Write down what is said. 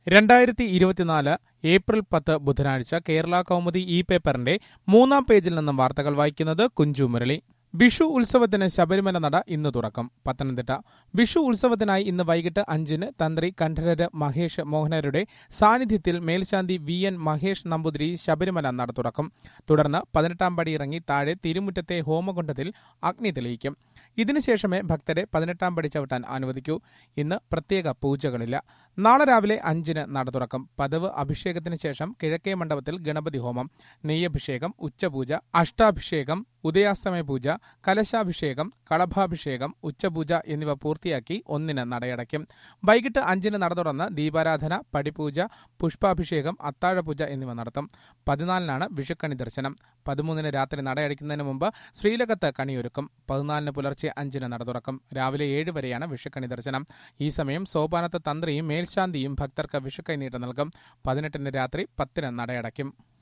രണ്ടായിരത്തി ഇരുപത്തിനാല് ഏപ്രിൽ പത്ത് ബുധനാഴ്ച കേരള കൗമുദി ഇ പേപ്പറിന്റെ മൂന്നാം പേജിൽ നിന്നും വാർത്തകൾ വായിക്കുന്നത് കുഞ്ചു മുരളി വിഷു ഉത്സവത്തിന് ശബരിമല നട ഇന്ന് തുറക്കും പത്തനംതിട്ട വിഷു ഉത്സവത്തിനായി ഇന്ന് വൈകിട്ട് അഞ്ചിന് തന്ത്രി കണ്ഠരര് മഹേഷ് മോഹനരുടെ സാന്നിധ്യത്തിൽ മേൽശാന്തി വി എൻ മഹേഷ് നമ്പൂതിരി ശബരിമല നട തുറക്കും തുടർന്ന് പതിനെട്ടാം പടി ഇറങ്ങി താഴെ തിരുമുറ്റത്തെ ഹോമകുണ്ഡത്തിൽ അഗ്നി തെളിയിക്കും ഇതിനുശേഷമേ ഭക്തരെ പതിനെട്ടാം പടി ചവിട്ടാൻ അനുവദിക്കൂ ഇന്ന് പ്രത്യേക പൂജകളില്ല നാളെ രാവിലെ അഞ്ചിന് നട തുറക്കും പതിവ് അഭിഷേകത്തിന് ശേഷം കിഴക്കേ മണ്ഡപത്തിൽ ഗണപതി ഹോമം നെയ്യഭിഷേകം ഉച്ചപൂജ അഷ്ടാഭിഷേകം ഉദയാസ്തമയ പൂജ കലശാഭിഷേകം കളഭാഭിഷേകം ഉച്ചപൂജ എന്നിവ പൂർത്തിയാക്കി ഒന്നിന് നടയടയ്ക്കും വൈകിട്ട് അഞ്ചിന് നട തുറന്ന് ദീപാരാധന പടിപൂജ പുഷ്പാഭിഷേകം അത്താഴപൂജ എന്നിവ നടത്തും പതിനാലിനാണ് വിഷുക്കണി ദർശനം പതിമൂന്നിന് രാത്രി നടയടിക്കുന്നതിന് മുമ്പ് ശ്രീലകത്ത് കണിയൊരുക്കും പതിനാലിന് പുലർച്ചെ അഞ്ചിന് നട തുറക്കും രാവിലെ ഏഴ് വരെയാണ് വിഷുക്കണി ദർശനം ഈ സമയം സോപാനത്ത് തന്ത്രിയും മേൽശാന്തിയും ഭക്തർക്ക് വിഷുക്കൈ നീട്ടം നൽകും പതിനെട്ടിന് രാത്രി പത്തിന് നടയടയ്ക്കും